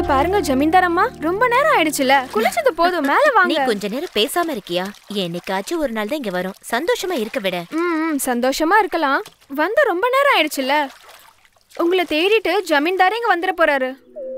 பாருங்க ஜமீன்தார் அம்மா ரொம்ப நேரம் ஆயிடுச்சுல குளிச்சது போதும் மேல நீ வாங்க கொஞ்ச நேரம் பேசாம இருக்கியா என்னைக்காச்சும் ஒரு நாள் தான் இங்க வரும் சந்தோஷமா இருக்க விட ம் ம், சந்தோஷமா இருக்கலாம் வந்து ரொம்ப நேரம் ஆயிடுச்சுல உங்களை தேடிட்டு ஜமீன்தாரே இங்க வந்துட போறாரு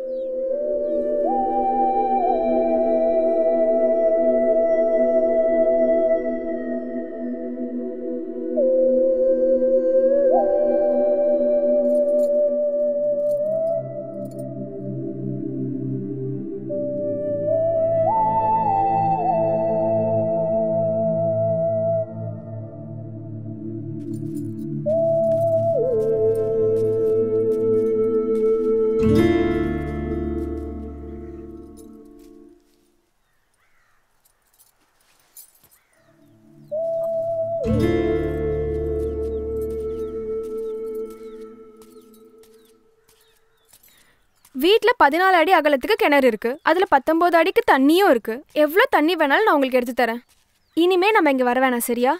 வீட்ல பதினாலு அடி அகலத்துக்கு கிணறு இருக்கு அதுல பத்தொன்பது அடிக்கு தண்ணியும் இருக்கு எவ்வளோ தண்ணி வேணாலும் நான் உங்களுக்கு எடுத்து தரேன் இனிமே நம்ம இங்க வர வேணாம் சரியா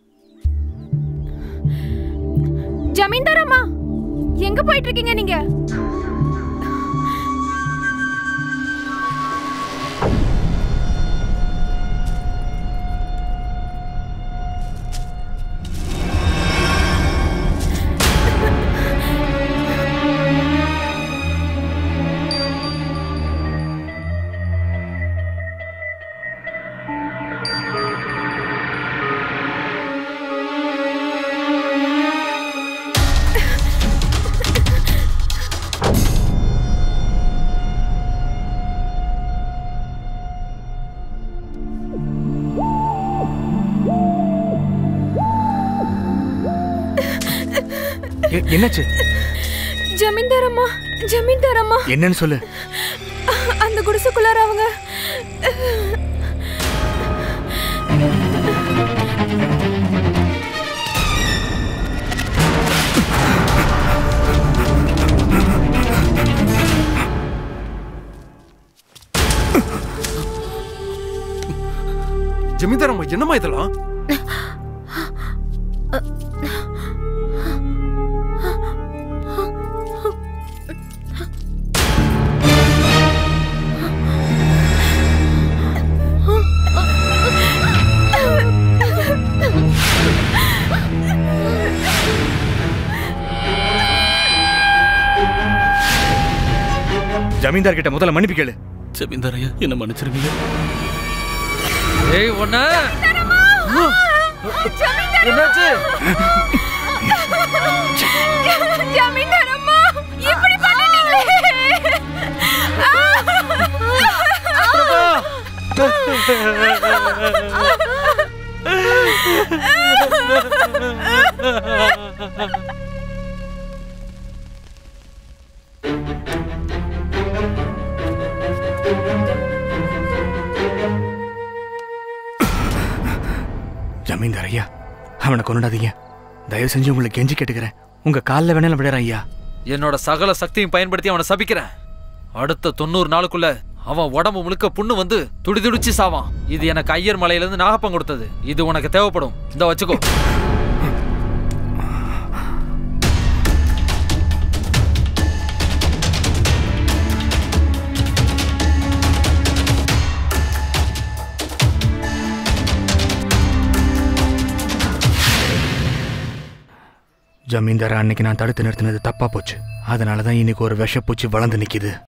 ஜமீன்தார் அம்மா எங்க போயிட்டு இருக்கீங்க நீங்க எ- என்னாச்சு ஜமீன்தார் அம்மா ஜமீன்தார் அம்மா என்னன்னு சொல்லு அந்த குடிசைக்குள்ளார அவங்க ஜமீன்தார் அம்மா என்னம்மா இதெல்லாம் ஜமீன்தார் கிட்ட முதல்ல மன்னிப்பு கேளு ஜமீன்தார் ஐயா என்ன மன்னிச்சிருங்க ஏய் ஒண்ணு என்னாச்சு ஜமீன்தார் அம்மா இப்படி பண்ணிட்டீங்களே ஜமீன்தார் ஐயா அவனை கொண்டாதீங்க தயவு செஞ்சு உங்களை கெஞ்சி கேட்டுக்கிறேன் உங்க காலில் வேணாலும் விடுறேன் ஐயா என்னோட சகல சக்தியும் பயன்படுத்தி அவனை சபிக்கிறேன் அடுத்த தொண்ணூறு நாளுக்குள்ள அவன் உடம்பு முழுக்க புண்ணு வந்து துடிதுடிச்சு சாவான் இது எனக்கு ஐயர் மலையில இருந்து நாகப்பம் கொடுத்தது இது உனக்கு தேவைப்படும் இந்த வச்சுக்கோ ஜமீன்தார் அன்னைக்கு நான் தடுத்து நிறுத்தினது தப்பா போச்சு அதனால தான் இன்னைக்கு ஒரு விஷப்பூச்சி வளர்ந்து நிக்குது